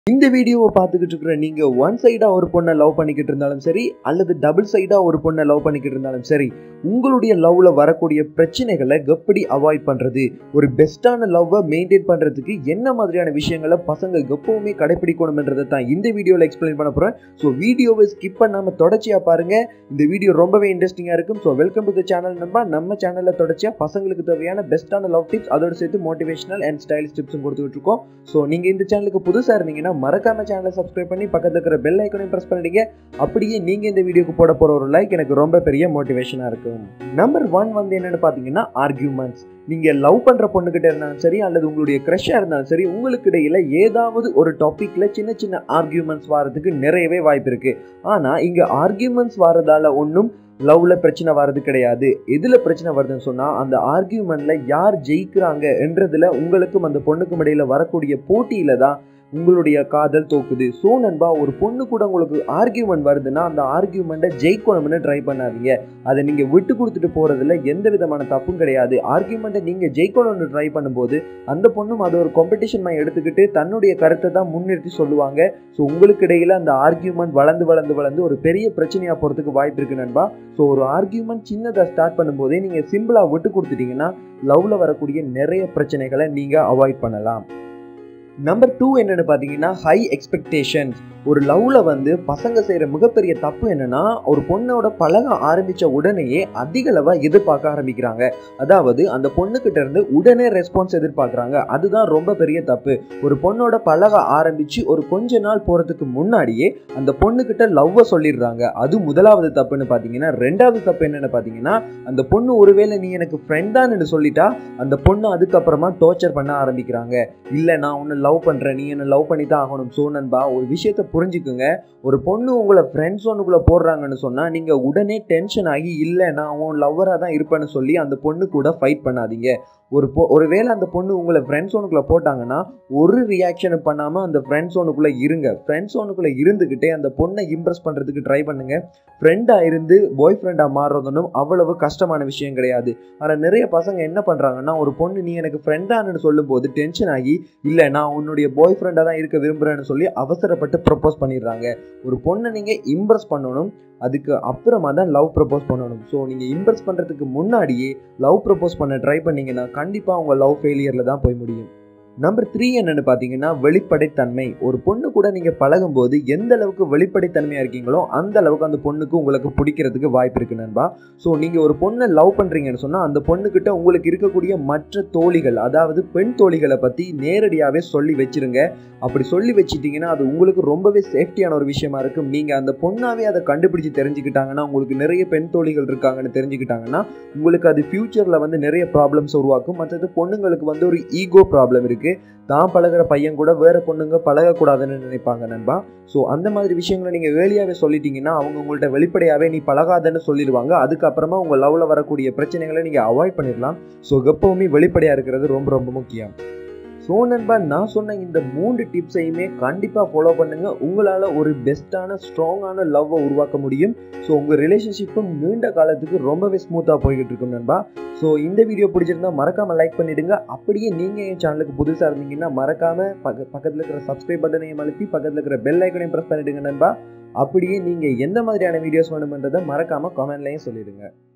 இந்த வீடியோவை பார்த்துக்கிட்டு இருக்கிற நீங்க ஒன் சைடா ஒரு பொண்ணை லவ் பண்ணிக்கிட்டு இருந்தாலும் சரி அல்லது டபுள் சைடா ஒரு பொண்ணை லவ் பண்ணிக்கிட்டு இருந்தாலும் சரி உங்களுடைய லவ்ல வரக்கூடிய பிரச்சனைகளை எப்படி அவாய்ட் பண்றது ஒரு பெஸ்டான லவ்வை மெயின்டைன் பண்றதுக்கு என்ன மாதிரியான விஷயங்களை பசங்க எப்பவுமே கடைபிடிக்கணும்ன்றதை தான் இந்த வீடியோவில் எக்ஸ்பிளைன் பண்ண போறேன் ஸோ வீடியோவை ஸ்கிப் பண்ணாம தொடர்ச்சியா பாருங்க இந்த வீடியோ ரொம்பவே இன்ட்ரெஸ்டிங்கா இருக்கும் so welcome to the channel நம்ம நம்ம சேனல்ல தொடர்ச்சியா பசங்களுக்கு தேவையான பெஸ்டான லவ் டிப்ஸ் அதோட சேர்த்து மோட்டிவேஷனல் அண்ட் ஸ்டைலிஷ் டிப்ஸும் கொடுத்துட்டு இருக்கோம் ஸோ நீங்க இந்த சேனலுக்கு புதுசா இருந்தீங்கன்னா மறக்காம சேனலை சப்ஸ்கிரைப் பண்ணி பக்கத்துல இருக்கிற பெல் ஐக்கனையும் பிரஸ் பண்ணிடுங்க அப்படியே நீங்க இந்த வீடியோக்கு போட போற ஒரு லைக் எனக்கு ரொம்ப பெரிய மோட்டிவேஷனா இருக்கும் நம்பர் ஒன் வந்து என்னன்னு பாத்தீங்கன்னா ஆர்கியூமெண்ட்ஸ் நீங்க லவ் பண்ற பொண்ணுகிட்ட இருந்தாலும் சரி அல்லது உங்களுடைய க்ரஷா இருந்தாலும் சரி உங்களுக்கு இடையில ஏதாவது ஒரு டாபிக்ல சின்ன சின்ன ஆர்கியூமெண்ட்ஸ் வரதுக்கு நிறையவே வாய்ப்பு இருக்கு ஆனா இங்க ஆர்கியூமெண்ட்ஸ் வரதால ஒன்றும் லவ்ல பிரச்சனை வர்றது கிடையாது எதுல பிரச்சனை வருதுன்னு சொன்னா அந்த ஆர்கியூமெண்ட்ல யார் ஜெயிக்கிறாங்க என்றதுல உங்களுக்கும் அந்த பொண்ணுக்கும் இடையில வரக்கூடிய போட்டியில தான் உங்களுடைய காதல் தோக்குது ஸோ நண்பா ஒரு பொண்ணு கூட உங்களுக்கு ஆர்கியூமெண்ட் வருதுன்னா அந்த ஆர்கியூமெண்ட்டை ஜெயிக்கணும்னு ட்ரை பண்ணாதீங்க அதை நீங்கள் விட்டு கொடுத்துட்டு போகிறதுல எந்த விதமான தப்பும் கிடையாது ஆர்கியூமெண்ட்டை நீங்கள் ஜெயிக்கணும்னு ட்ரை பண்ணும்போது அந்த பொண்ணும் அதை ஒரு காம்படிஷன் மாதிரி எடுத்துக்கிட்டு தன்னுடைய கருத்தை தான் முன்னிறுத்தி சொல்லுவாங்க ஸோ உங்களுக்கு இடையில அந்த ஆர்கியூமெண்ட் வளர்ந்து வளர்ந்து வளர்ந்து ஒரு பெரிய பிரச்சனையாக போகிறதுக்கு வாய்ப்பு இருக்கு நண்பா ஸோ ஒரு ஆர்கியூமெண்ட் சின்னதாக ஸ்டார்ட் பண்ணும்போதே நீங்கள் சிம்பிளாக விட்டு கொடுத்துட்டீங்கன்னா லவ்ல வரக்கூடிய நிறைய பிரச்சனைகளை நீங்கள் அவாய்ட் பண்ணலாம் நம்பர் டூ என்னன்னு பார்த்தீங்கன்னா ஹை எக்ஸ்பெக்டேஷன்ஸ் ஒரு லவ்ல வந்து பசங்க செய்கிற மிகப்பெரிய தப்பு என்னன்னா ஒரு பொண்ணோட பழக ஆரம்பித்த உடனேயே அதிக அளவாக எதிர்பார்க்க ஆரம்பிக்கிறாங்க அதாவது அந்த பொண்ணுக்கிட்ட இருந்து உடனே ரெஸ்பான்ஸ் எதிர்பார்க்குறாங்க அதுதான் ரொம்ப பெரிய தப்பு ஒரு பொண்ணோட பழக ஆரம்பித்து ஒரு கொஞ்ச நாள் போகிறதுக்கு முன்னாடியே அந்த பொண்ணுக்கிட்ட லவ்வை சொல்லிடுறாங்க அது முதலாவது தப்புன்னு பார்த்தீங்கன்னா ரெண்டாவது தப்பு என்னன்னு பார்த்தீங்கன்னா அந்த பொண்ணு ஒருவேளை நீ எனக்கு ஃப்ரெண்ட் தான் சொல்லிட்டா அந்த பொண்ணு அதுக்கப்புறமா டோர்ச்சர் பண்ண ஆரம்பிக்கிறாங்க இல்லை நான் உன்னை லவ் பண்ணுறேன் நீ என்ன லவ் பண்ணி தான் ஆகணும் ஸோ நண்பா ஒரு விஷயத்தை புரிஞ்சுக்குங்க ஒரு பொண்ணு உங்களை ஃப்ரெண்ட்ஸ் ஒன்றுக்குள்ளே போடுறாங்கன்னு சொன்னால் நீங்கள் உடனே டென்ஷன் ஆகி இல்லை நான் உன் லவ்வராக தான் இருப்பேன்னு சொல்லி அந்த பொண்ணு கூட ஃபைட் பண்ணாதீங்க ஒரு பொ ஒருவேளை அந்த பொண்ணு உங்களை ஃப்ரெண்ட்ஸ் ஒன்றுக்குள்ளே போட்டாங்கன்னா ஒரு ரியாக்ஷனும் பண்ணாமல் அந்த ஃப்ரெண்ட்ஸ் ஒன்றுக்குள்ளே இருங்க ஃப்ரெண்ட்ஸ் ஒன்றுக்குள்ளே இருந்துக்கிட்டே அந்த பொண்ணை இம்ப்ரெஸ் பண்ணுறதுக்கு ட்ரை பண்ணுங்க ஃப்ரெண்டாக இருந்து பாய் ஃப்ரெண்டாக மாறுறதுனும் அவ்வளவு கஷ்டமான விஷயம் கிடையாது ஆனால் நிறைய பசங்க என்ன பண்ணுறாங்கன்னா ஒரு பொண்ணு நீ எனக்கு ஃப்ரெண்டானு சொல்லும்போது டென்ஷன் ஆகி இல்லை நான் உன்னுடைய பாய் ஃப்ரெண்டாக தான் இருக்க விரும்புகிறேன்னு சொல்லி அவசரப்பட்டு ப்ரப்போஸ் பண்ணிடுறாங்க ஒரு பொண்ணை நீங்கள் இம்ப்ரெஸ் பண்ணணும் அதுக்கு அப்புறமா தான் லவ் ப்ரப்போஸ் பண்ணணும் ஸோ நீங்கள் இம்ப்ரெஸ் பண்ணுறதுக்கு முன்னாடியே லவ் ப்ரப்போஸ் பண்ண ட்ரை பண்ணீங்கன்னா கண்டிப்பாக உங்கள் லவ் ஃபெயிலியரில் தான் போய் முடியும் நம்பர் த்ரீ என்னன்னு பார்த்தீங்கன்னா வெளிப்படைத்தன்மை ஒரு பொண்ணு கூட நீங்கள் பழகும்போது எந்த அளவுக்கு வெளிப்படைத்தன்மையாக இருக்கீங்களோ அந்த அளவுக்கு அந்த பொண்ணுக்கு உங்களுக்கு பிடிக்கிறதுக்கு வாய்ப்பு இருக்கு நண்பா ஸோ நீங்கள் ஒரு பொண்ணை லவ் பண்ணுறீங்கன்னு சொன்னால் அந்த பொண்ணுக்கிட்ட உங்களுக்கு இருக்கக்கூடிய மற்ற தோழிகள் அதாவது பெண் தோழிகளை பற்றி நேரடியாகவே சொல்லி வச்சிருங்க அப்படி சொல்லி வச்சிட்டிங்கன்னா அது உங்களுக்கு ரொம்பவே சேஃப்டியான ஒரு விஷயமா இருக்கும் நீங்கள் அந்த பொண்ணாவே அதை கண்டுபிடிச்சு தெரிஞ்சுக்கிட்டாங்கன்னா உங்களுக்கு நிறைய பெண் தோழிகள் இருக்காங்கன்னு தெரிஞ்சுக்கிட்டாங்கன்னா உங்களுக்கு அது ஃப்யூச்சரில் வந்து நிறைய ப்ராப்ளம்ஸ் உருவாக்கும் மற்றது பொண்ணுங்களுக்கு வந்து ஒரு ஈகோ ப்ராப்ளம் இருக்குது தான் பழகிற பையன் கூட வேற பொண்ணுங்க பழகக்கூடாதுன்னு நினைப்பாங்க நண்பா ஸோ அந்த மாதிரி விஷயங்களை நீங்கள் வேலியாகவே சொல்லிட்டீங்கன்னா அவங்க உங்கள்கிட்ட வெளிப்படையாகவே நீ பழகாதன்னு சொல்லிடுவாங்க அதுக்கப்புறமா உங்கள் லவ்வில் வரக்கூடிய பிரச்சனைகளை நீங்கள் அவாய்ட் பண்ணிடலாம் ஸோ எப்பவுமே வெளிப்படையாக இருக்கிறது ரொம்ப ரொம்ப முக்கியம் ஸோ நண்பா நான் சொன்ன இந்த மூன்று டிப்ஸையுமே கண்டிப்பாக ஃபாலோ பண்ணுங்க உங்களால் ஒரு பெஸ்ட்டான ஸ்ட்ராங்கான லவ்வை உருவாக்க முடியும் ஸோ உங்கள் ரிலேஷன்ஷிப்பும் நீண்ட காலத்துக்கு ரொம்பவே ஸ்மூத்தாக போய்கிட்டு இருக்கும் நண்பா ஸோ இந்த வீடியோ பிடிச்சிருந்தா மறக்காமல் லைக் பண்ணிடுங்க அப்படியே நீங்கள் என் சேனலுக்கு புதுசாக இருந்தீங்கன்னா மறக்காமல் பக்க பக்கத்தில் இருக்கிற சப்ஸ்கிரைப் பட்டனையும் அழுத்தி பக்கத்தில் இருக்கிற பெல் ஐக்கனையும் ப்ரெஸ் பண்ணிடுங்க நண்பா அப்படியே நீங்கள் எந்த மாதிரியான வீடியோஸ் வேணுமென்றதை மறக்காமல் கமெண்ட்லையும் சொல்லிடுங்க